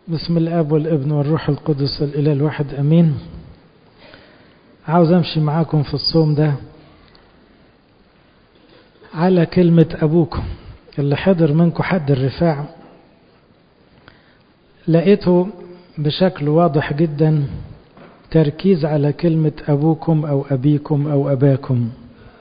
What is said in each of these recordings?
بسم الاب والابن والروح القدس الاله الواحد امين عاوز امشي معاكم في الصوم ده على كلمة ابوكم اللي حضر منكم حد الرفاع لقيته بشكل واضح جدا تركيز على كلمة أبوكم أو أبيكم أو أباكم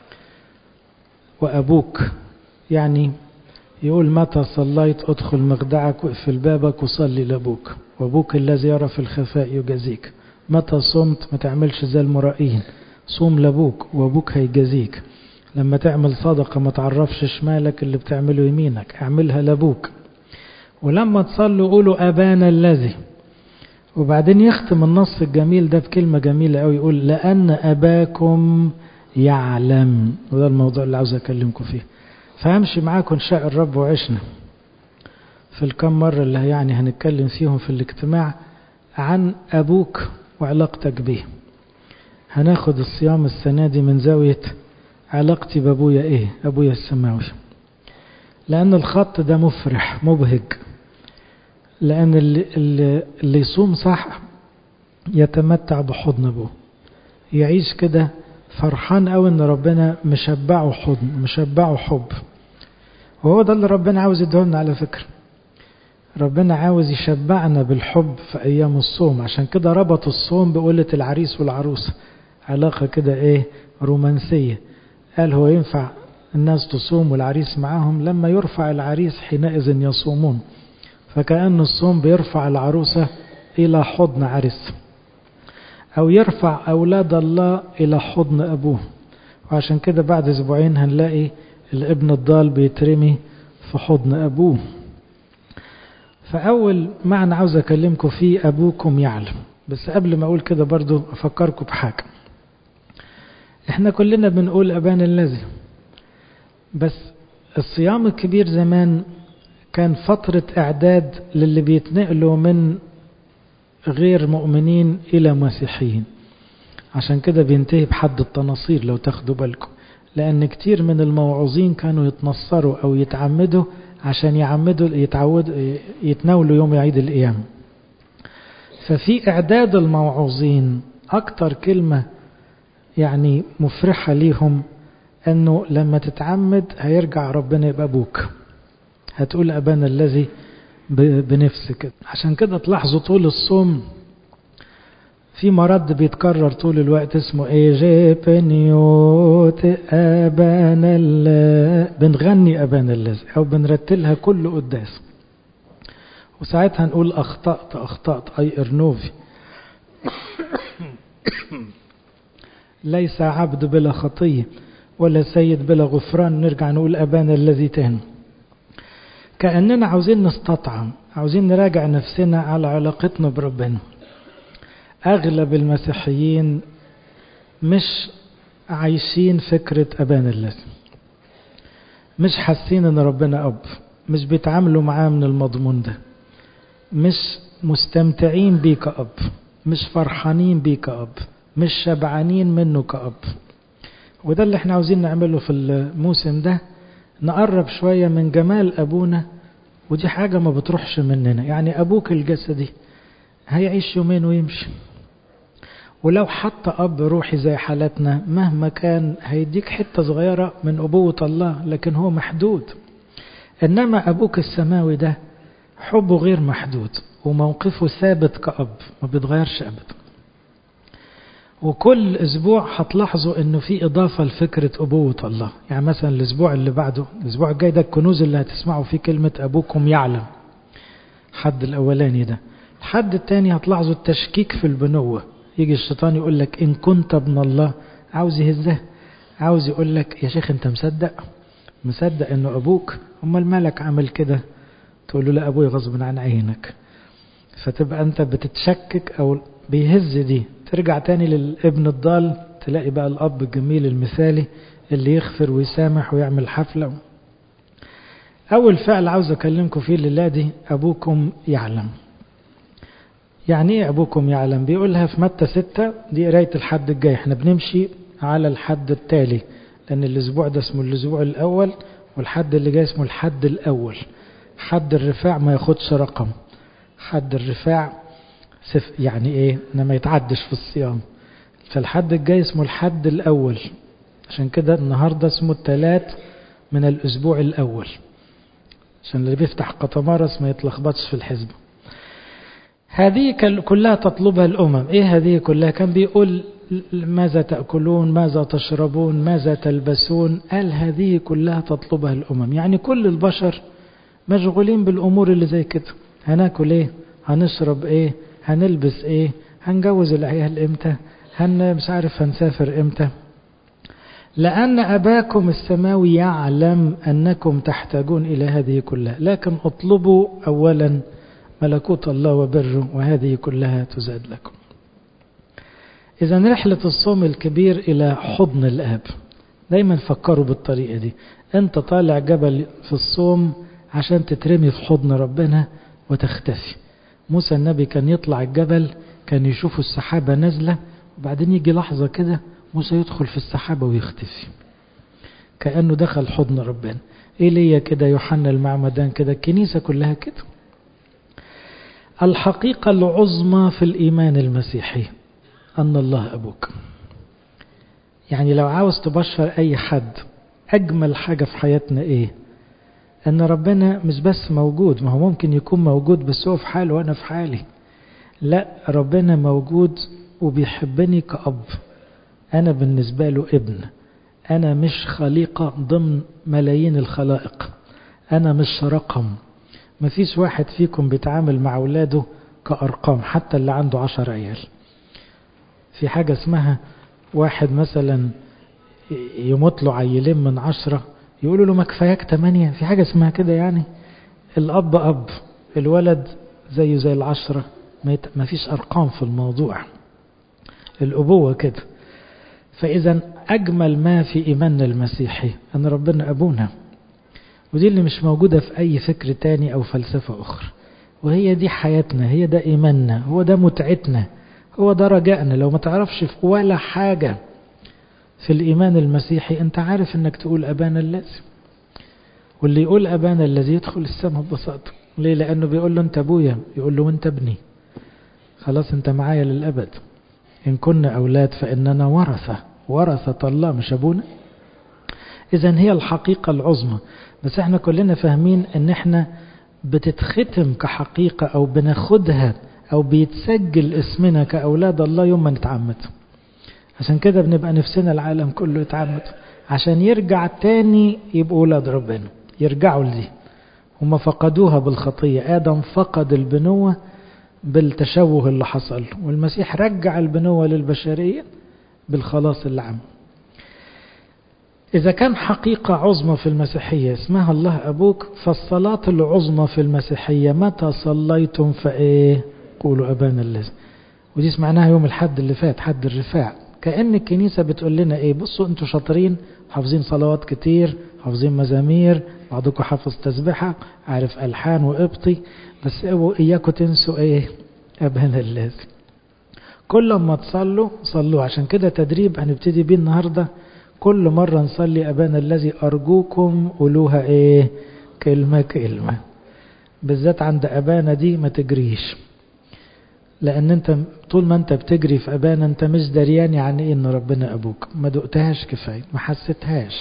وأبوك يعني يقول متى صليت ادخل مخدعك واقفل بابك وصلي لأبوك وأبوك الذي يرى في الخفاء يجازيك متى صمت ما تعملش زي المرائين صوم لأبوك وأبوك هيجازيك لما تعمل صدقة ما تعرفش شمالك اللي بتعمله يمينك اعملها لأبوك ولما تصلوا قولوا أبانا الذي وبعدين يختم النص الجميل ده بكلمة جميلة أوي يقول لأن أباكم يعلم وده الموضوع اللي عاوز أكلمكم فيه فهمشي معاكم إن شاء الرب وعشنا في الكم مرة اللي يعني هنتكلم فيهم في الاجتماع عن أبوك وعلاقتك به هناخد الصيام السنة دي من زاوية علاقتي بأبويا إيه أبويا السماوي لأن الخط ده مفرح مبهج لأن اللي, اللي, اللي يصوم صح يتمتع بحضن أبوه يعيش كده فرحان قوي ان ربنا مشبعه حضن مشبعه حب وهو ده اللي ربنا عاوز يدهولنا على فكرة ربنا عاوز يشبعنا بالحب في أيام الصوم عشان كده ربط الصوم بقولة العريس والعروسة علاقة كده ايه رومانسية قال هو ينفع الناس تصوم والعريس معاهم لما يرفع العريس حينئذ يصومون فكأن الصوم بيرفع العروسة إلى حضن عريس أو يرفع أولاد الله إلى حضن أبوه وعشان كده بعد أسبوعين هنلاقي الابن الضال بيترمي في حضن أبوه فأول معنى عاوز أكلمكم فيه أبوكم يعلم بس قبل ما أقول كده برضو أفكركم بحاجة احنا كلنا بنقول أبانا الذي بس الصيام الكبير زمان كان فترة إعداد للي بيتنقلوا من غير مؤمنين إلى مسيحيين عشان كده بينتهي بحد التناصير لو تاخدوا بالكم لأن كتير من الموعوظين كانوا يتنصروا أو يتعمدوا عشان يعمدوا يتعود يتناولوا يوم عيد القيامة ففي إعداد الموعوظين أكتر كلمة يعني مفرحة ليهم أنه لما تتعمد هيرجع ربنا يبقى أبوك هتقول أبانا الذي بنفسك عشان كده تلاحظوا طول الصوم في مرض بيتكرر طول الوقت اسمه ايجيبنيوت ابانا بنغني ابانا الذي او بنرتلها كل قداس وساعتها نقول اخطأت اخطأت اي ارنوفي ليس عبد بلا خطية ولا سيد بلا غفران نرجع نقول أبانا الذي تهن كأننا عاوزين نستطعم عاوزين نراجع نفسنا على علاقتنا بربنا أغلب المسيحيين مش عايشين فكرة أبانا الذي مش حاسين ان ربنا أب مش بيتعاملوا معاه من المضمون ده مش مستمتعين بيه كأب مش فرحانين بيه كأب مش شبعانين منه كأب وده اللي احنا عاوزين نعمله في الموسم ده نقرب شوية من جمال أبونا ودي حاجة ما بتروحش مننا يعني أبوك الجسدي هيعيش يومين ويمشي ولو حتى أب روحي زي حالتنا مهما كان هيديك حتة صغيرة من أبوة الله لكن هو محدود إنما أبوك السماوي ده حبه غير محدود وموقفه ثابت كأب ما بيتغيرش أبدا وكل اسبوع هتلاحظوا انه في اضافه لفكره ابوه الله يعني مثلا الاسبوع اللي بعده الاسبوع الجاي ده الكنوز اللي هتسمعوا فيه كلمه ابوكم يعلم حد الاولاني ده الحد الثاني هتلاحظوا التشكيك في البنوه يجي الشيطان يقول لك ان كنت ابن الله عاوز يهزه عاوز يقول لك يا شيخ انت مصدق مصدق انه ابوك امال مالك عامل كده تقول له لا ابويا غصب عن عينك فتبقى انت بتتشكك او بيهز دي ترجع تاني للابن الضال تلاقي بقى الأب الجميل المثالي اللي يغفر ويسامح ويعمل حفلة أول فعل عاوز أكلمكم فيه الليلة دي أبوكم يعلم يعني إيه أبوكم يعلم بيقولها في متى ستة دي قراية الحد الجاي احنا بنمشي على الحد التالي لأن الأسبوع ده اسمه الأسبوع الأول والحد اللي جاي اسمه الحد الأول حد الرفاع ما ياخدش رقم حد الرفاع سف يعني ايه انه ما يتعدش في الصيام فالحد الجاي اسمه الحد الاول عشان كده النهاردة اسمه الثلاث من الاسبوع الاول عشان اللي بيفتح قطمارس ما يتلخبطش في الحزب هذه كلها تطلبها الأمم إيه هذه كلها كان بيقول ماذا تأكلون ماذا تشربون ماذا تلبسون قال هذه كلها تطلبها الأمم يعني كل البشر مشغولين بالأمور اللي زي كده هناكل إيه هنشرب إيه هنلبس إيه هنجوز العيال إمتى هن مش عارف هنسافر إمتى لأن أباكم السماوي يعلم أنكم تحتاجون إلى هذه كلها لكن اطلبوا أولا ملكوت الله وبره وهذه كلها تزاد لكم إذا رحلة الصوم الكبير إلى حضن الآب دايما فكروا بالطريقة دي أنت طالع جبل في الصوم عشان تترمي في حضن ربنا وتختفي موسى النبي كان يطلع الجبل كان يشوف السحابة نازلة وبعدين يجي لحظة كده موسى يدخل في السحابة ويختفي كأنه دخل حضن ربنا إيليا كده يوحنا المعمدان كده الكنيسة كلها كده الحقيقة العظمى في الإيمان المسيحي أن الله أبوك يعني لو عاوز تبشر أي حد أجمل حاجة في حياتنا إيه أن ربنا مش بس موجود ما هو ممكن يكون موجود بس هو في حاله وأنا في حالي لا ربنا موجود وبيحبني كأب أنا بالنسبة له ابن أنا مش خليقة ضمن ملايين الخلائق أنا مش رقم مفيش واحد فيكم بيتعامل مع أولاده كأرقام حتى اللي عنده عشر عيال في حاجة اسمها واحد مثلا يموت له عيلين من عشرة يقولوا له ما كفاياك تمانية في حاجة اسمها كده يعني الأب أب الولد زيه زي العشرة ما فيش أرقام في الموضوع الأبوة كده فإذا أجمل ما في إيماننا المسيحي أن ربنا أبونا ودي اللي مش موجودة في أي فكر تاني أو فلسفة أخرى وهي دي حياتنا هي ده إيماننا هو ده متعتنا هو ده رجائنا لو ما تعرفش في ولا حاجة في الإيمان المسيحي أنت عارف أنك تقول أبانا الذي واللي يقول أبانا الذي يدخل السماء ببساطة ليه لأنه بيقول له أنت أبويا يقول له أنت ابني خلاص أنت معايا للأبد إن كنا أولاد فإننا ورثة ورثة الله مش أبونا إذا هي الحقيقة العظمى بس احنا كلنا فاهمين ان احنا بتتختم كحقيقة او بناخدها او بيتسجل اسمنا كأولاد الله يوم ما نتعمد عشان كده بنبقى نفسنا العالم كله يتعمد عشان يرجع تاني يبقوا أولاد ربنا يرجعوا لدي هم فقدوها بالخطية آدم فقد البنوة بالتشوه اللي حصل والمسيح رجع البنوة للبشرية بالخلاص اللي عمل إذا كان حقيقة عظمى في المسيحية اسمها الله أبوك فالصلاة العظمى في المسيحية متى صليتم فإيه قولوا أبانا الذي ودي سمعناها يوم الحد اللي فات حد الرفاع كأن الكنيسة بتقول لنا إيه بصوا أنتوا شاطرين حافظين صلوات كتير حافظين مزامير بعضكم حافظ تسبحة عارف ألحان وإبطي بس إياكم تنسوا إيه أبانا الذي كل ما تصلوا صلوا عشان كده تدريب هنبتدي بيه النهارده كل مرة نصلي أبانا الذي أرجوكم قولوها إيه كلمة كلمة بالذات عند أبانا دي ما تجريش لأن أنت طول ما أنت بتجري في أبانا أنت مش دريان يعني إيه إن ربنا أبوك ما دقتهاش كفاية ما حسيتهاش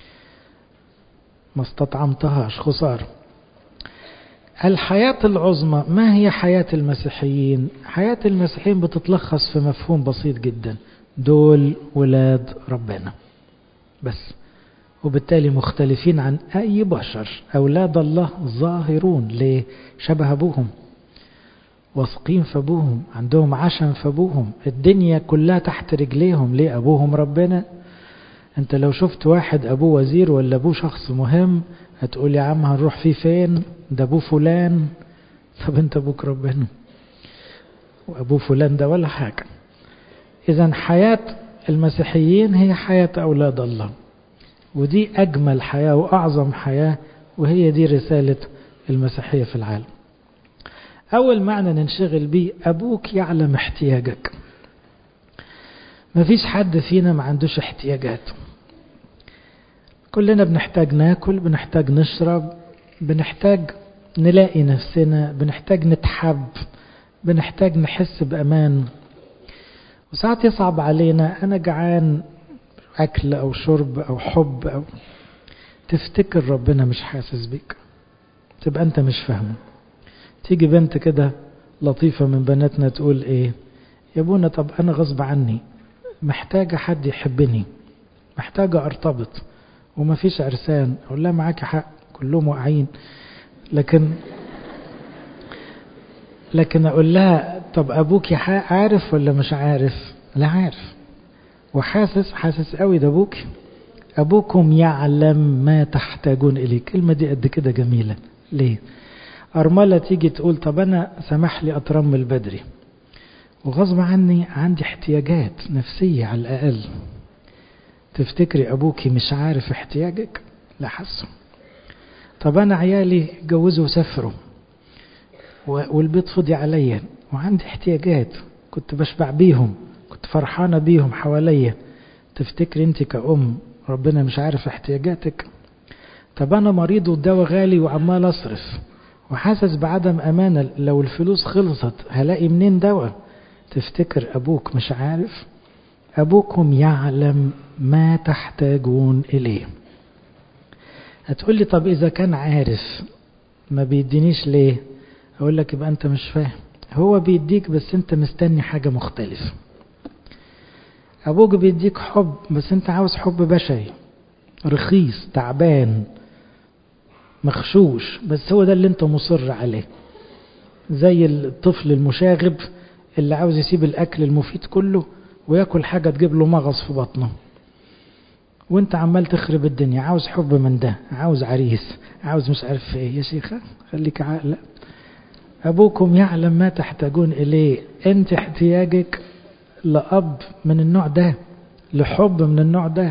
ما استطعمتهاش خسارة الحياة العظمى ما هي حياة المسيحيين حياة المسيحيين بتتلخص في مفهوم بسيط جدا دول ولاد ربنا بس وبالتالي مختلفين عن أي بشر أولاد الله ظاهرون ليه شبه أبوهم واثقين في أبوهم عندهم عشم في أبوهم الدنيا كلها تحت رجليهم ليه أبوهم ربنا أنت لو شفت واحد أبوه وزير ولا أبوه شخص مهم هتقول يا عم هنروح فيه فين ده أبوه فلان طب أنت أبوك ربنا وأبوه فلان ده ولا حاجة إذا حياة المسيحيين هي حياة أولاد الله ودي أجمل حياة وأعظم حياة وهي دي رسالة المسيحية في العالم أول معنى ننشغل بيه أبوك يعلم احتياجك مفيش حد فينا ما عندوش احتياجات كلنا بنحتاج ناكل بنحتاج نشرب بنحتاج نلاقي نفسنا بنحتاج نتحب بنحتاج نحس بأمان وساعات يصعب علينا أنا جعان أكل أو شرب أو حب أو تفتكر ربنا مش حاسس بيك تبقى أنت مش فاهمه تيجي بنت كده لطيفة من بناتنا تقول إيه يا ابونا طب أنا غصب عني محتاجة حد يحبني محتاجة أرتبط ومفيش عرسان أقول لها معاكي حق كلهم واقعين لكن لكن أقول لها طب أبوك عارف ولا مش عارف لا عارف وحاسس حاسس قوي ده أبوك أبوكم يعلم ما تحتاجون إليه الكلمة دي قد كده جميلة ليه أرملة تيجي تقول طب أنا سمح لي أترمل بدري وغصب عني عندي احتياجات نفسية على الأقل تفتكري أبوكي مش عارف احتياجك لا حسه طب أنا عيالي جوزوا وسافروا والبيت فضي عليا وعندي احتياجات كنت بشبع بيهم كنت فرحانة بيهم حواليا تفتكري انت كأم ربنا مش عارف احتياجاتك طب أنا مريض والدواء غالي وعمال أصرف وحاسس بعدم أمانة لو الفلوس خلصت هلاقي منين دواء تفتكر أبوك مش عارف أبوكم يعلم ما تحتاجون إليه هتقول لي طب إذا كان عارف ما بيدينيش ليه أقول لك يبقى أنت مش فاهم هو بيديك بس أنت مستني حاجة مختلفة أبوك بيديك حب بس أنت عاوز حب بشري رخيص تعبان مخشوش بس هو ده اللي أنت مصر عليه زي الطفل المشاغب اللي عاوز يسيب الأكل المفيد كله وياكل حاجة تجيب له مغص في بطنه وانت عمال تخرب الدنيا عاوز حب من ده عاوز عريس عاوز مش عارف ايه يا شيخة خليك عاقل أبوكم يعلم ما تحتاجون إليه أنت احتياجك لأب من النوع ده لحب من النوع ده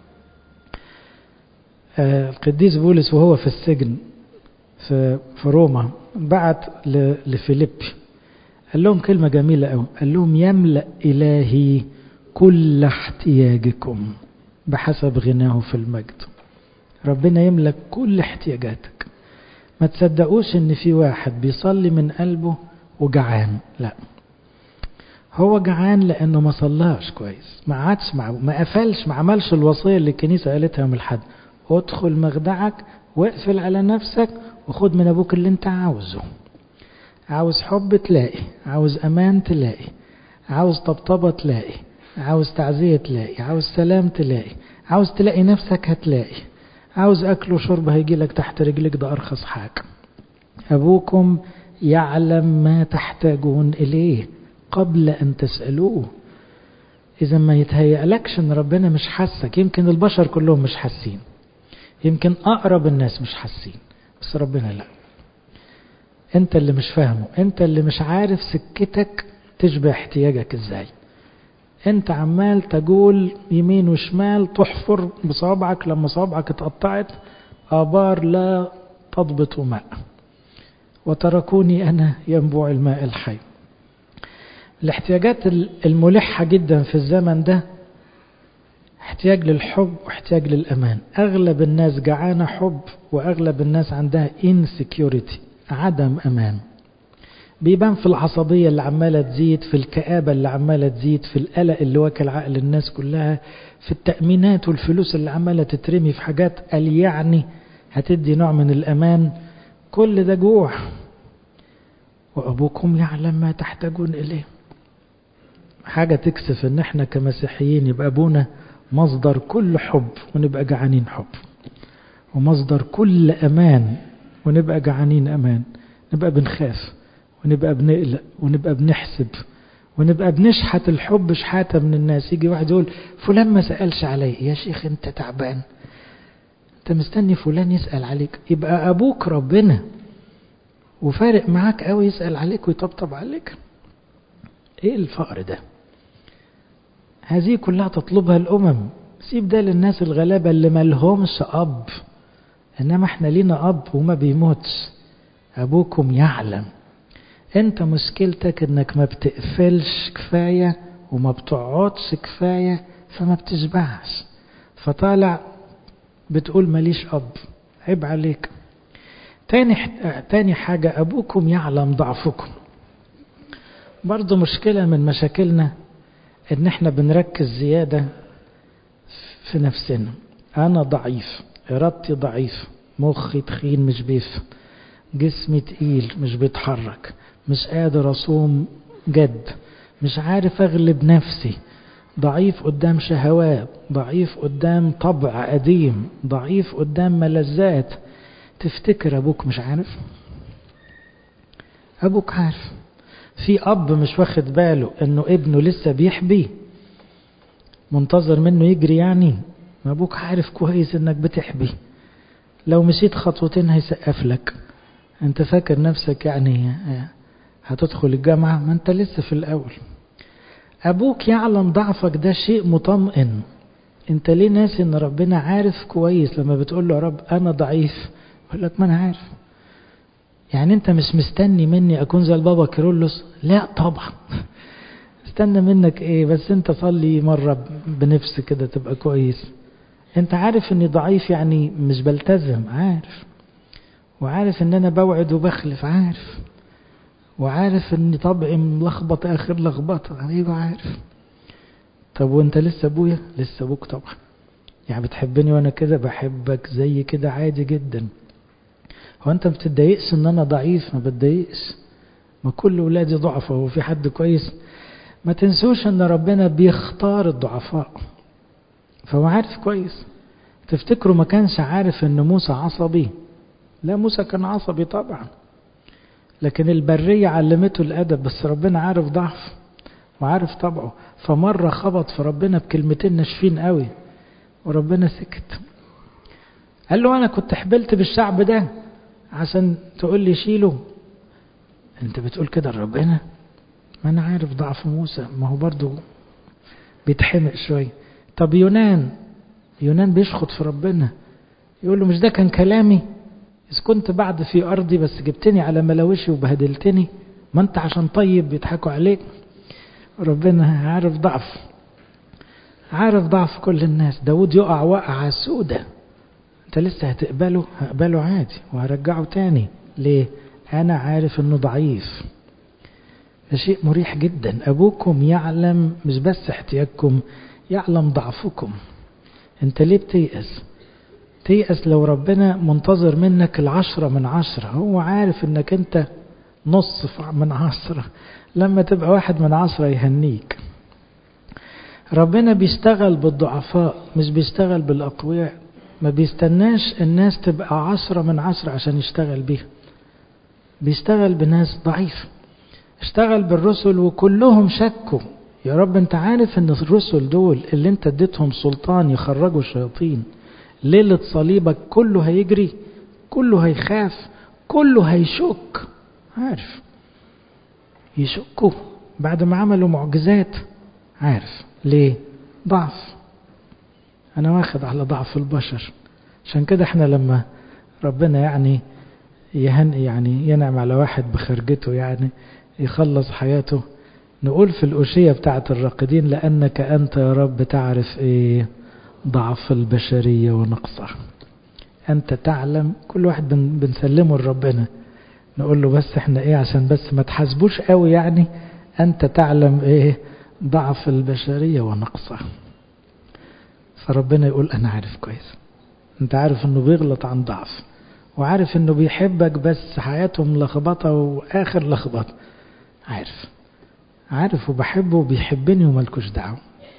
آه القديس بولس وهو في السجن في, في روما بعت لفيليبي قال لهم كلمة جميلة قوي قال لهم يملأ إلهي كل احتياجكم بحسب غناه في المجد ربنا يملك كل احتياجاتك ما تصدقوش ان في واحد بيصلي من قلبه وجعان لا هو جعان لانه ما صلاش كويس ما عادش مع ما قفلش ما عملش الوصيه اللي الكنيسه قالتها يوم الحد ادخل مخدعك واقفل على نفسك وخد من ابوك اللي انت عاوزه عاوز حب تلاقي عاوز امان تلاقي عاوز طبطبه تلاقي عاوز تعزيه تلاقي عاوز سلام تلاقي عاوز تلاقي نفسك هتلاقي عاوز أكل وشرب هيجي لك تحت رجلك ده أرخص حاجة أبوكم يعلم ما تحتاجون إليه قبل أن تسألوه إذا ما يتهيألكش أن ربنا مش حاسك يمكن البشر كلهم مش حاسين يمكن أقرب الناس مش حاسين بس ربنا لا أنت اللي مش فاهمه أنت اللي مش عارف سكتك تشبه احتياجك إزاي انت عمال تقول يمين وشمال تحفر بصابعك لما صابعك اتقطعت آبار لا تضبط ماء وتركوني أنا ينبوع الماء الحي الاحتياجات الملحة جدا في الزمن ده احتياج للحب واحتياج للأمان أغلب الناس جعانة حب وأغلب الناس عندها insecurity عدم أمان بيبان في العصبية اللي عمالة تزيد في الكآبة اللي عمالة تزيد في القلق اللي واكل عقل الناس كلها في التأمينات والفلوس اللي عمالة تترمي في حاجات قال يعني هتدي نوع من الأمان كل ده جوع وأبوكم يعلم ما تحتاجون إليه حاجة تكسف ان احنا كمسيحيين يبقى ابونا مصدر كل حب ونبقى جعانين حب ومصدر كل امان ونبقى جعانين امان نبقى بنخاف ونبقى بنقلق ونبقى بنحسب ونبقى بنشحت الحب شحاتة من الناس يجي واحد يقول فلان ما سألش علي يا شيخ انت تعبان انت مستني فلان يسأل عليك يبقى ابوك ربنا وفارق معاك قوي يسأل عليك ويطبطب عليك ايه الفقر ده هذه كلها تطلبها الامم سيب ده للناس الغلابة اللي ملهمش اب انما احنا لينا اب وما بيموتش ابوكم يعلم انت مشكلتك انك ما بتقفلش كفاية وما بتقعدش كفاية فما بتشبعش فطالع بتقول ماليش اب عيب عليك تاني, تاني حاجة أبوكم يعلم ضعفكم برضو مشكلة من مشاكلنا ان احنا بنركز زيادة في نفسنا انا ضعيف ارادتي ضعيف مخي تخين مش بيف جسمي تقيل مش بيتحرك مش قادر اصوم جد مش عارف اغلب نفسي ضعيف قدام شهوات ضعيف قدام طبع قديم ضعيف قدام ملذات تفتكر ابوك مش عارف ابوك عارف في اب مش واخد باله انه ابنه لسه بيحبي منتظر منه يجري يعني ما ابوك عارف كويس انك بتحبي لو مشيت خطوتين هيسقف لك انت فاكر نفسك يعني هتدخل الجامعة ما انت لسه في الاول ابوك يعلم ضعفك ده شيء مطمئن انت ليه ناسي ان ربنا عارف كويس لما بتقول له يا رب انا ضعيف يقول لك ما انا عارف يعني انت مش مستني مني اكون زي البابا كيرلس لا طبعا استنى منك ايه بس انت صلي مرة بنفس كده تبقى كويس انت عارف اني ضعيف يعني مش بلتزم عارف وعارف ان انا بوعد وبخلف عارف وعارف ان طبعي ملخبط اخر لخبطه ايوه عارف طب وانت لسه ابويا لسه ابوك طبعا يعني بتحبني وانا كده بحبك زي كده عادي جدا هو انت بتتضايقش ان انا ضعيف ما بتضايقش ما كل ولادي ضعف هو في حد كويس ما تنسوش ان ربنا بيختار الضعفاء فهو عارف كويس تفتكروا ما كانش عارف ان موسى عصبي لا موسى كان عصبي طبعا لكن البرية علمته الأدب بس ربنا عارف ضعف وعارف طبعه فمرة خبط في ربنا بكلمتين ناشفين قوي وربنا سكت قال له أنا كنت حبلت بالشعب ده عشان تقول لي شيله انت بتقول كده لربنا ما انا عارف ضعف موسى ما هو برضو بيتحمق شوية طب يونان يونان بيشخط في ربنا يقول له مش ده كان كلامي إذ كنت بعد في أرضي بس جبتني على ملاوشي وبهدلتني ما أنت عشان طيب بيضحكوا عليك ربنا عارف ضعف عارف ضعف كل الناس داود يقع وقعة سودة أنت لسه هتقبله هقبله عادي وهرجعه تاني ليه أنا عارف أنه ضعيف ده شيء مريح جدا أبوكم يعلم مش بس احتياجكم يعلم ضعفكم أنت ليه بتيأس تيأس لو ربنا منتظر منك العشرة من عشرة هو عارف انك انت نص من عشرة لما تبقى واحد من عشرة يهنيك ربنا بيشتغل بالضعفاء مش بيشتغل بالأقوياء ما بيستناش الناس تبقى عشرة من عشرة عشان يشتغل بيها بيشتغل بناس ضعيف اشتغل بالرسل وكلهم شكوا يا رب انت عارف ان الرسل دول اللي انت اديتهم سلطان يخرجوا الشياطين ليلة صليبك كله هيجري كله هيخاف كله هيشك عارف يشكوا بعد ما عملوا معجزات عارف ليه ضعف انا واخد على ضعف البشر عشان كده احنا لما ربنا يعني يهن يعني ينعم على واحد بخرجته يعني يخلص حياته نقول في الأشية بتاعت الراقدين لأنك أنت يا رب تعرف إيه ضعف البشرية ونقصها أنت تعلم كل واحد بن بنسلمه لربنا نقول له بس احنا ايه عشان بس ما تحاسبوش قوي يعني أنت تعلم ايه ضعف البشرية ونقصها فربنا يقول أنا عارف كويس أنت عارف أنه بيغلط عن ضعف وعارف أنه بيحبك بس حياته ملخبطة وآخر لخبطة عارف عارف وبحبه وبيحبني وملكوش دعوه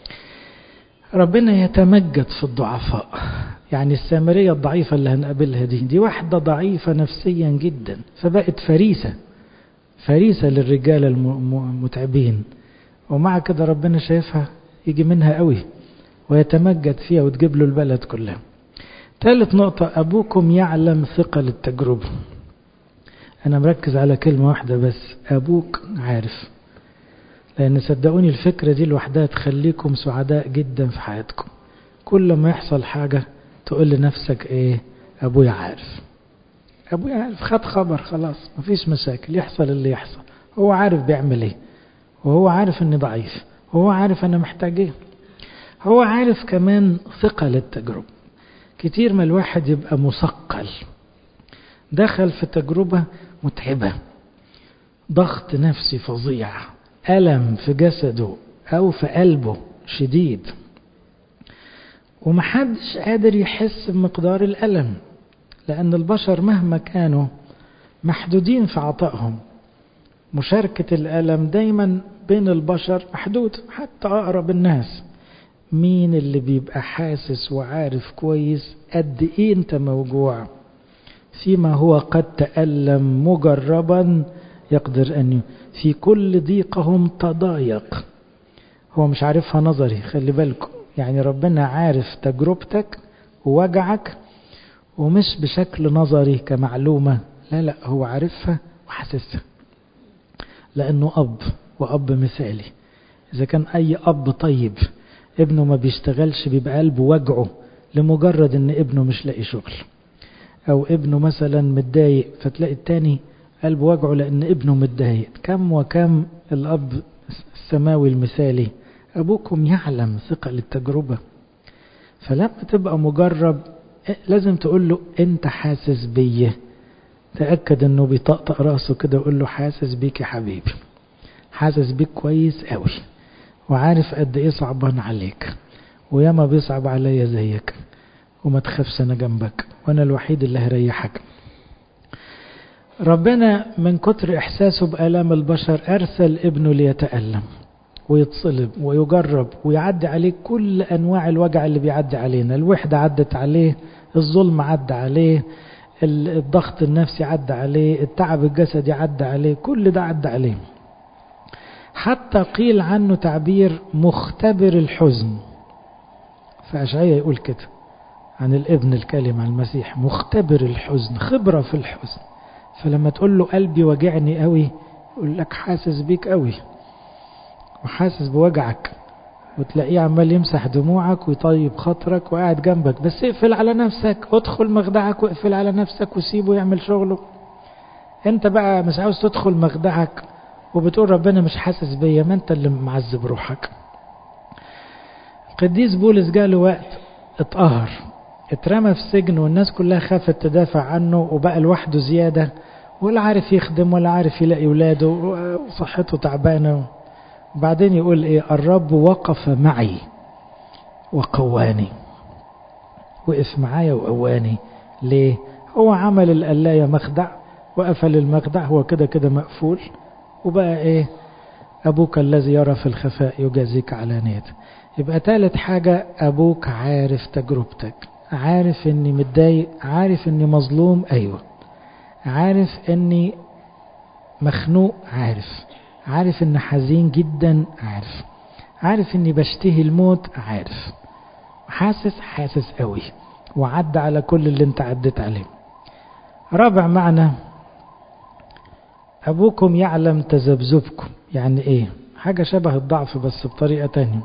ربنا يتمجد في الضعفاء يعني السامرية الضعيفة اللي هنقابلها دي دي واحدة ضعيفة نفسيا جدا فبقت فريسة فريسة للرجال المتعبين ومع كده ربنا شايفها يجي منها قوي ويتمجد فيها وتجيب له البلد كلها ثالث نقطة أبوكم يعلم ثقل التجربة أنا مركز على كلمة واحدة بس أبوك عارف لأن صدقوني الفكرة دي لوحدها تخليكم سعداء جدا في حياتكم كل ما يحصل حاجة تقول لنفسك إيه أبويا عارف أبويا عارف خد خبر خلاص مفيش مشاكل يحصل اللي يحصل هو عارف بيعمل إيه وهو عارف إني ضعيف وهو عارف أنا محتاج إيه هو عارف كمان ثقل التجربة كتير ما الواحد يبقى مثقل دخل في تجربة متعبة ضغط نفسي فظيع ألم في جسده أو في قلبه شديد ومحدش قادر يحس بمقدار الألم لأن البشر مهما كانوا محدودين في عطائهم مشاركة الألم دايما بين البشر محدود حتى أقرب الناس مين اللي بيبقى حاسس وعارف كويس قد إيه أنت موجوع فيما هو قد تألم مجربا يقدر أن في كل ضيقهم تضايق هو مش عارفها نظري خلي بالكم يعني ربنا عارف تجربتك ووجعك ومش بشكل نظري كمعلومة لا لا هو عارفها وحاسسها لأنه أب وأب مثالي إذا كان أي أب طيب ابنه ما بيشتغلش بيبقى قلبه وجعه لمجرد ان ابنه مش لاقي شغل او ابنه مثلا متضايق فتلاقي التاني قلبه وجعه لان ابنه متضايق كم وكم الاب السماوي المثالي ابوكم يعلم ثقة للتجربة فلما تبقى مجرب لازم تقول له انت حاسس بيا تأكد انه بيطقطق راسه كده ويقول له حاسس بيك يا حبيبي حاسس بيك كويس قوي وعارف قد ايه صعبان عليك وياما بيصعب عليا زيك وما تخافش انا جنبك وانا الوحيد اللي هريحك ربنا من كتر احساسه بالام البشر ارسل ابنه ليتالم ويتصلب ويجرب ويعدي عليه كل انواع الوجع اللي بيعدي علينا الوحده عدت عليه الظلم عدى عليه الضغط النفسي عدى عليه التعب الجسدي عدى عليه كل ده عدى عليه حتى قيل عنه تعبير مختبر الحزن فأشعية يقول كده عن الابن الكلمة المسيح مختبر الحزن خبرة في الحزن فلما تقول له قلبي وجعني قوي يقول لك حاسس بيك قوي وحاسس بوجعك وتلاقيه عمال يمسح دموعك ويطيب خاطرك وقاعد جنبك بس اقفل على نفسك ادخل مخدعك واقفل على نفسك وسيبه يعمل شغله انت بقى مش عاوز تدخل مخدعك وبتقول ربنا مش حاسس بيا ما انت اللي معذب روحك القديس بولس جاله وقت اتقهر اترمى في سجن والناس كلها خافت تدافع عنه وبقى لوحده زيادة ولا عارف يخدم ولا عارف يلاقي ولاده وصحته تعبانة وبعدين يقول ايه الرب وقف معي وقواني وقف معايا وقواني ليه هو عمل القلاية مخدع وقفل المخدع هو كده كده مقفول وبقى ايه ابوك الذي يرى في الخفاء يجازيك علانية يبقى ثالث حاجة ابوك عارف تجربتك عارف اني متضايق عارف اني مظلوم ايوه عارف اني مخنوق عارف عارف اني حزين جدا عارف عارف اني بشتهي الموت عارف حاسس حاسس قوي وعد على كل اللي انت عديت عليه رابع معنى أبوكم يعلم تذبذبكم يعني إيه حاجة شبه الضعف بس بطريقة تانية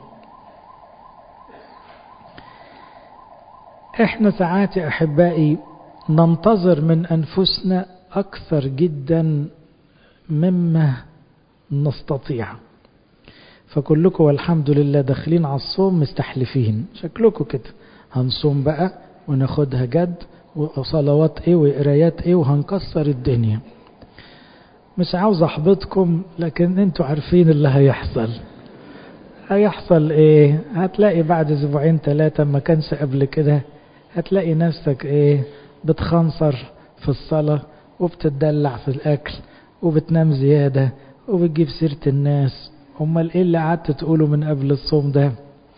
إحنا ساعات يا أحبائي ننتظر من أنفسنا أكثر جدا مما نستطيع فكلكم والحمد لله داخلين على الصوم مستحلفين شكلكم كده هنصوم بقى وناخدها جد وصلوات ايه وقرايات ايه وهنكسر الدنيا مش عاوز احبطكم لكن انتوا عارفين اللي هيحصل هيحصل ايه هتلاقي بعد اسبوعين ثلاثة ما كانش قبل كده هتلاقي نفسك ايه بتخنصر في الصلاة وبتدلع في الاكل وبتنام زيادة وبتجيب سيرة الناس امال ايه اللي قعدت تقوله من قبل الصوم ده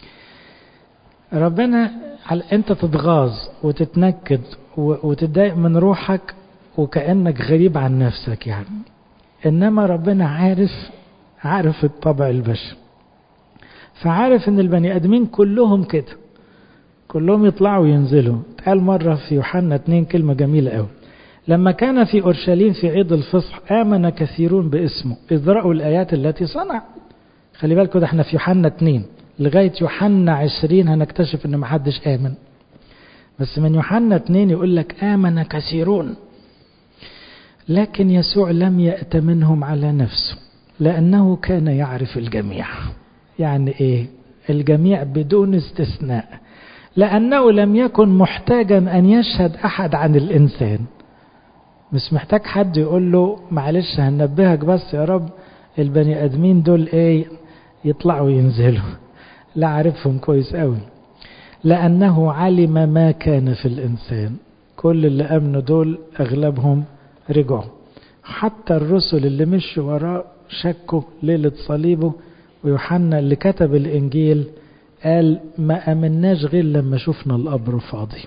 ربنا على انت تتغاظ وتتنكد وتتضايق من روحك وكأنك غريب عن نفسك يعني إنما ربنا عارف عارف الطبع البشري فعارف إن البني آدمين كلهم كده كلهم يطلعوا وينزلوا قال مرة في يوحنا اتنين كلمة جميلة قوي لما كان في أورشليم في عيد الفصح آمن كثيرون باسمه إذ رأوا الآيات التي صنع خلي بالكم ده احنا في يوحنا اتنين لغاية يوحنا عشرين هنكتشف ان محدش آمن بس من يوحنا اتنين يقول لك آمن كثيرون لكن يسوع لم يأت منهم على نفسه لأنه كان يعرف الجميع يعني إيه الجميع بدون استثناء لأنه لم يكن محتاجا أن يشهد أحد عن الإنسان مش محتاج حد يقول له معلش هنبهك بس يا رب البني ادمين دول ايه يطلعوا ينزلوا لا عارفهم كويس قوي لانه علم ما كان في الانسان كل اللي امنوا دول اغلبهم رجعوا حتى الرسل اللي مشوا وراه شكوا ليلة صليبه ويوحنا اللي كتب الانجيل قال ما امناش غير لما شفنا القبر فاضي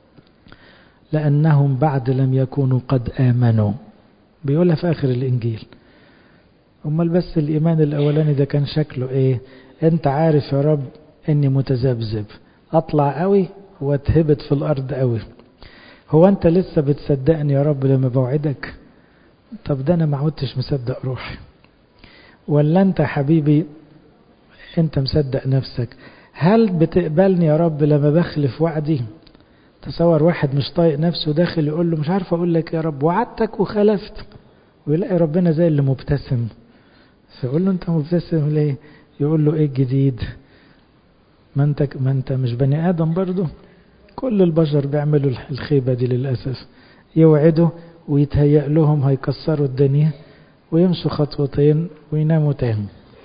لانهم بعد لم يكونوا قد امنوا بيقولها في اخر الانجيل امال بس الايمان الاولاني ده كان شكله ايه انت عارف يا رب اني متذبذب اطلع قوي واتهبط في الارض قوي هو انت لسه بتصدقني يا رب لما بوعدك طب ده انا ما عدتش مصدق روحي ولا انت حبيبي انت مصدق نفسك هل بتقبلني يا رب لما بخلف وعدي تصور واحد مش طايق نفسه داخل يقول له مش عارف اقول لك يا رب وعدتك وخلفت ويلاقي ربنا زي اللي مبتسم فيقول له انت مبتسم ليه يقول له ايه الجديد ما انت ما انت مش بني ادم برضه كل البشر بيعملوا الخيبه دي للاسف يوعدوا ويتهيأ لهم هيكسروا الدنيا ويمشوا خطوتين ويناموا تاني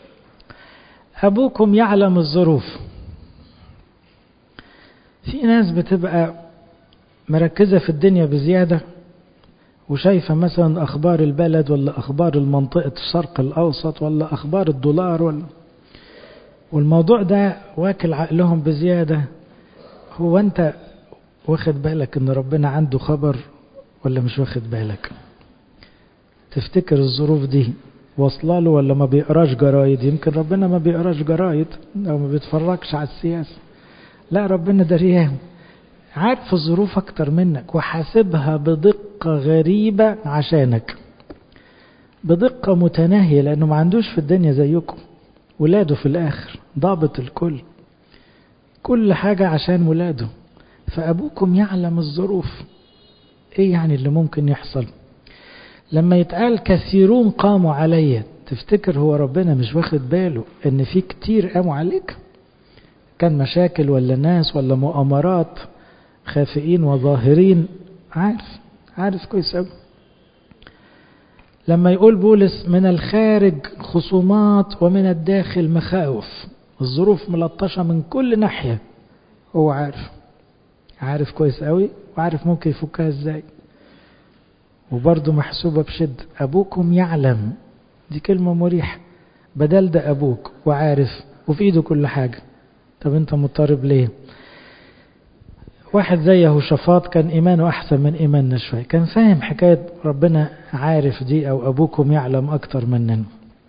أبوكم يعلم الظروف في ناس بتبقى مركزة في الدنيا بزيادة وشايفة مثلا أخبار البلد ولا أخبار المنطقة الشرق الأوسط ولا أخبار الدولار ولا والموضوع ده واكل عقلهم بزيادة هو أنت واخد بالك إن ربنا عنده خبر ولا مش واخد بالك تفتكر الظروف دي واصله له ولا ما بيقراش جرايد يمكن ربنا ما بيقراش جرايد او ما بيتفرجش على السياسه لا ربنا دريان عارف الظروف اكتر منك وحاسبها بدقه غريبه عشانك بدقه متناهيه لانه ما عندوش في الدنيا زيكم ولاده في الاخر ضابط الكل كل حاجه عشان ولاده فابوكم يعلم الظروف ايه يعني اللي ممكن يحصل لما يتقال كثيرون قاموا علي تفتكر هو ربنا مش واخد باله ان في كتير قاموا عليك كان مشاكل ولا ناس ولا مؤامرات خافئين وظاهرين عارف عارف كويس قوي لما يقول بولس من الخارج خصومات ومن الداخل مخاوف الظروف ملطشة من كل ناحية هو عارف عارف كويس قوي وعارف ممكن يفكها ازاي وبرضه محسوبة بشد أبوكم يعلم دي كلمة مريحة بدل ده أبوك وعارف وفي إيده كل حاجة طب أنت مضطرب ليه واحد زي يهوشافاط كان إيمانه أحسن من إيماننا شوية كان فاهم حكاية ربنا عارف دي أو أبوكم يعلم أكتر مننا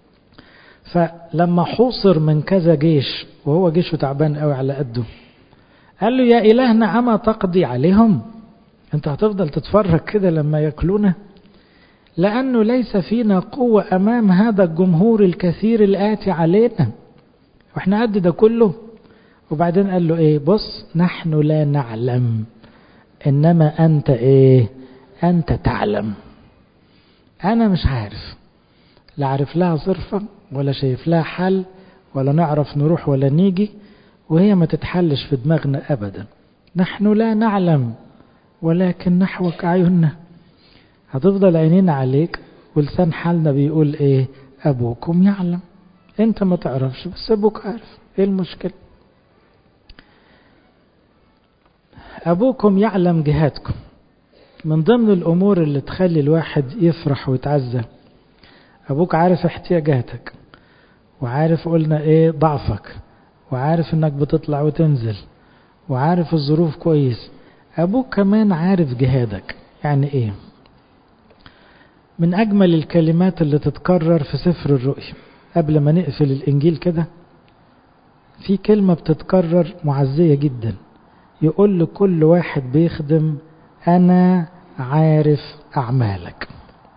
فلما حوصر من كذا جيش وهو جيشه تعبان قوي على قده قال له يا إلهنا أما تقضي عليهم أنت هتفضل تتفرج كده لما ياكلونا لأنه ليس فينا قوة أمام هذا الجمهور الكثير الآتي علينا وإحنا قد ده كله وبعدين قال له إيه بص نحن لا نعلم إنما أنت إيه أنت تعلم أنا مش عارف لا عارف لها صرفة ولا شايف لها حل ولا نعرف نروح ولا نيجي وهي ما تتحلش في دماغنا أبدا نحن لا نعلم ولكن نحوك أعيننا هتفضل عينينا عليك ولسان حالنا بيقول ايه ابوكم يعلم انت ما تعرفش بس ابوك عارف ايه المشكلة ابوكم يعلم جهاتكم من ضمن الامور اللي تخلي الواحد يفرح ويتعزى ابوك عارف احتياجاتك وعارف قلنا ايه ضعفك وعارف انك بتطلع وتنزل وعارف الظروف كويس ابوك كمان عارف جهادك يعني ايه من أجمل الكلمات اللي تتكرر في سفر الرؤيا قبل ما نقفل الإنجيل كده في كلمة بتتكرر معزية جدا يقول لكل واحد بيخدم أنا عارف أعمالك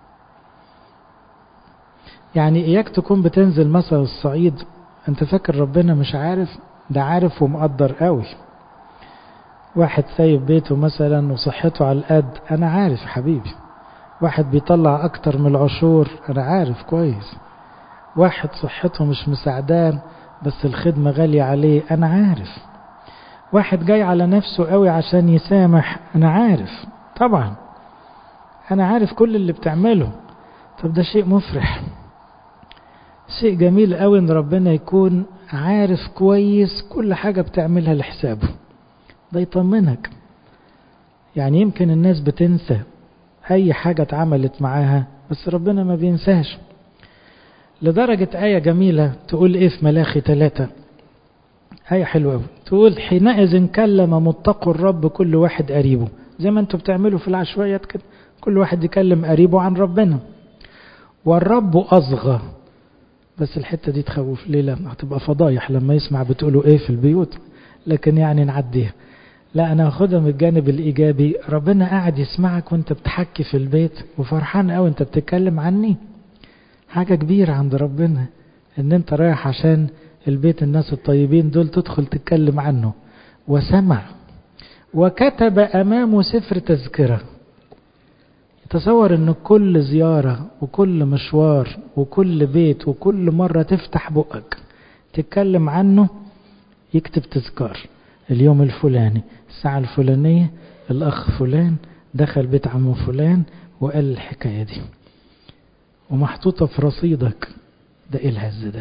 يعني إياك تكون بتنزل مثلا الصعيد أنت فاكر ربنا مش عارف ده عارف ومقدر قوي واحد سايب بيته مثلا وصحته على القد أنا عارف حبيبي واحد بيطلع أكتر من العشور أنا عارف كويس واحد صحته مش مساعدان بس الخدمة غالية عليه أنا عارف واحد جاي على نفسه قوي عشان يسامح أنا عارف طبعا أنا عارف كل اللي بتعمله طب ده شيء مفرح شيء جميل قوي ان ربنا يكون عارف كويس كل حاجة بتعملها لحسابه ده يطمنك يعني يمكن الناس بتنسى اي حاجة اتعملت معاها بس ربنا ما بينساش لدرجة آية جميلة تقول ايه في ملاخي ثلاثة آية حلوة قوي تقول حينئذ كلم متقوا الرب كل واحد قريبه زي ما انتوا بتعملوا في العشوائيات كده كل واحد يكلم قريبه عن ربنا والرب أصغى بس الحتة دي تخوف ليه لا هتبقى فضايح لما يسمع بتقولوا ايه في البيوت لكن يعني نعديها لا انا هاخدها من الجانب الايجابي ربنا قاعد يسمعك وانت بتحكي في البيت وفرحان قوي انت بتتكلم عني حاجة كبيرة عند ربنا ان انت رايح عشان البيت الناس الطيبين دول تدخل تتكلم عنه وسمع وكتب امامه سفر تذكره تصور ان كل زيارة وكل مشوار وكل بيت وكل مرة تفتح بقك تتكلم عنه يكتب تذكار اليوم الفلاني الساعة الفلانية الأخ فلان دخل بيت عمه فلان وقال الحكاية دي ومحطوطة في رصيدك ده ايه الهز ده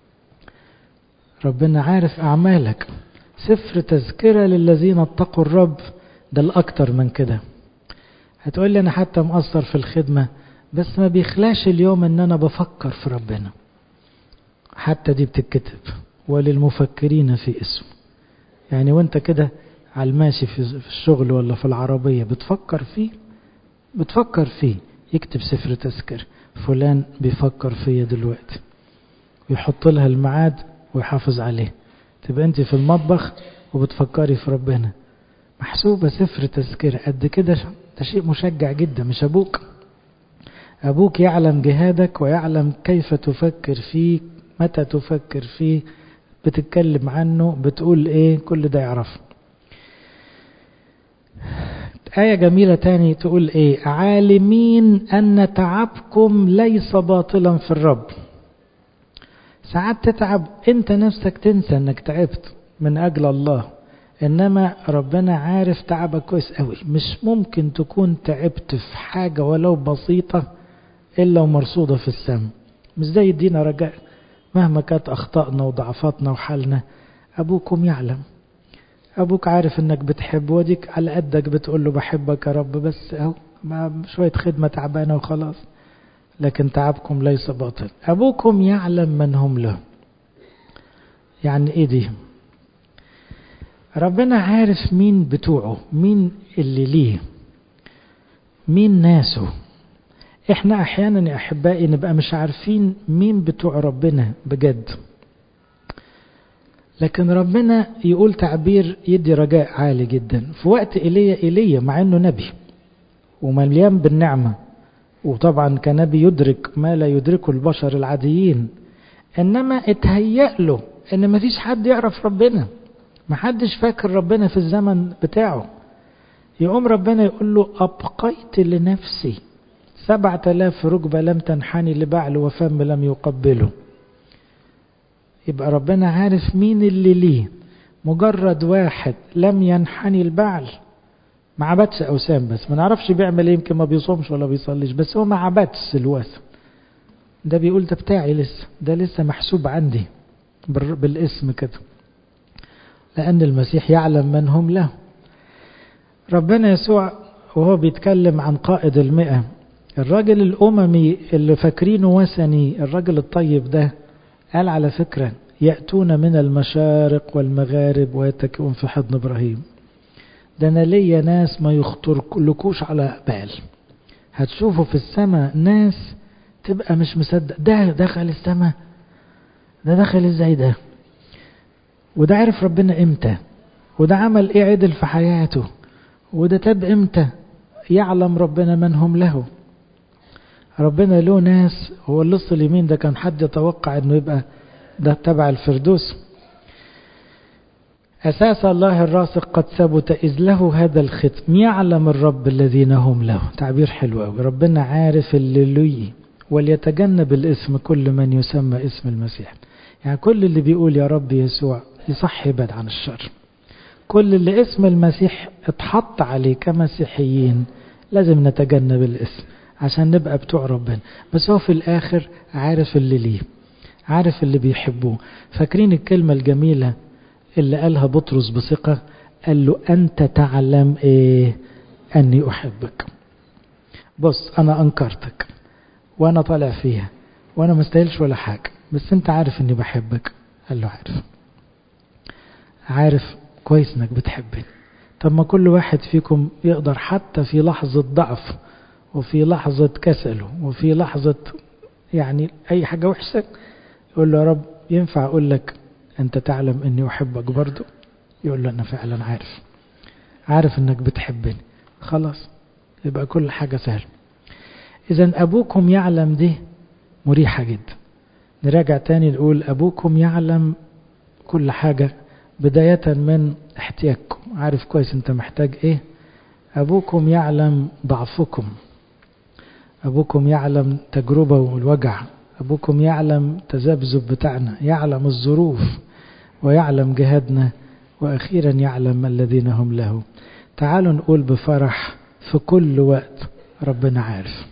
ربنا عارف أعمالك سفر تذكرة للذين اتقوا الرب ده الأكتر من كده هتقول لي أنا حتى مقصر في الخدمة بس ما بيخلاش اليوم ان انا بفكر في ربنا حتى دي بتتكتب وللمفكرين في اسمه يعني وانت كده على الماشي في الشغل ولا في العربية بتفكر فيه بتفكر فيه يكتب سفر تذكر فلان بيفكر فيا دلوقتي ويحط لها الميعاد ويحافظ عليه تبقى انت في المطبخ وبتفكري في ربنا محسوبة سفر تذكرة قد كده ده شيء مشجع جدا مش أبوك أبوك يعلم جهادك ويعلم كيف تفكر فيه متى تفكر فيه بتتكلم عنه بتقول ايه كل ده يعرفه آية جميلة تاني تقول ايه عالمين أن تعبكم ليس باطلا في الرب ساعات تتعب انت نفسك تنسى انك تعبت من أجل الله إنما ربنا عارف تعبك كويس قوي مش ممكن تكون تعبت في حاجة ولو بسيطة إلا ومرصودة في السماء مش ده يدينا رجاء مهما كانت أخطائنا وضعفاتنا وحالنا أبوكم يعلم أبوك عارف إنك بتحب وديك على قدك بتقول له بحبك يا رب بس أهو شوية خدمة تعبانة وخلاص لكن تعبكم ليس باطل أبوكم يعلم من هم له يعني إيه دي ربنا عارف مين بتوعه مين اللي ليه مين ناسه احنا احيانا يا احبائي نبقى مش عارفين مين بتوع ربنا بجد لكن ربنا يقول تعبير يدي رجاء عالي جدا في وقت ايليا ايليا مع انه نبي ومليان بالنعمه وطبعا كنبي يدرك ما لا يدركه البشر العاديين انما اتهيأ له ان مفيش حد يعرف ربنا محدش فاكر ربنا في الزمن بتاعه يقوم ربنا يقول له أبقيت لنفسي سبعة آلاف ركبة لم تنحني لبعل وفم لم يقبله يبقى ربنا عارف مين اللي ليه مجرد واحد لم ينحني البعل ما عبدش أوسام بس ما نعرفش بيعمل ايه يمكن ما بيصومش ولا بيصليش بس هو ما عبدش الوثن ده بيقول ده بتاعي لسه ده لسه محسوب عندي بالاسم كده لأن المسيح يعلم من هم له ربنا يسوع وهو بيتكلم عن قائد المئة الراجل الأممي اللي فاكرينه وثني الراجل الطيب ده قال على فكرة يأتون من المشارق والمغارب ويتكئون في حضن إبراهيم ده أنا ليا ناس ما يخطر لكوش على بال هتشوفوا في السماء ناس تبقى مش مصدق ده دخل السماء ده دخل ازاي ده وده عرف ربنا امتى وده عمل ايه عدل في حياته وده تاب امتى يعلم ربنا من هم له ربنا له ناس هو اللص اليمين ده كان حد يتوقع انه يبقى ده تبع الفردوس أساس الله الراسخ قد ثبت إذ له هذا الختم يعلم الرب الذين هم له تعبير حلو قوي ربنا عارف اللي ليه وليتجنب الاسم كل من يسمى اسم المسيح يعني كل اللي بيقول يا رب يسوع يصح يبعد عن الشر كل اللي اسم المسيح اتحط عليه كمسيحيين لازم نتجنب الاسم عشان نبقى بتوع ربنا بس هو في الآخر عارف اللي ليه عارف اللي بيحبوه فاكرين الكلمة الجميلة اللي قالها بطرس بثقة قال له أنت تعلم إيه أني أحبك بص أنا أنكرتك وأنا طالع فيها وأنا مستاهلش ولا حاجة بس أنت عارف أني بحبك قال له عارف عارف كويس أنك بتحبني طب ما كل واحد فيكم يقدر حتى في لحظة ضعف وفي لحظة كسله وفي لحظة يعني أي حاجة وحشة يقول له يا رب ينفع أقول لك أنت تعلم أني أحبك برضو يقول له أنا فعلا عارف عارف أنك بتحبني خلاص يبقى كل حاجة سهلة إذا أبوكم يعلم دي مريحة جدا نراجع تاني نقول أبوكم يعلم كل حاجة بداية من احتياجكم عارف كويس أنت محتاج إيه أبوكم يعلم ضعفكم أبوكم يعلم تجربة والوجع أبوكم يعلم تذبذب بتاعنا يعلم الظروف ويعلم جهادنا وأخيرا يعلم الذين هم له تعالوا نقول بفرح في كل وقت ربنا عارف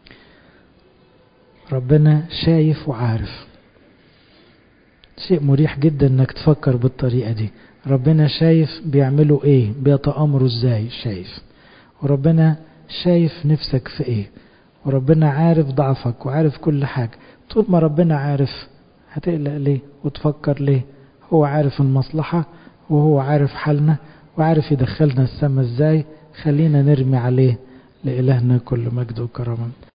ربنا شايف وعارف شيء مريح جدا انك تفكر بالطريقة دي ربنا شايف بيعملوا ايه بيتأمروا ازاي شايف وربنا شايف نفسك في ايه وربنا عارف ضعفك وعارف كل حاجة طول ما ربنا عارف هتقلق ليه وتفكر ليه هو عارف المصلحة وهو عارف حالنا وعارف يدخلنا السما ازاي خلينا نرمي عليه لإلهنا كل مجد وكرم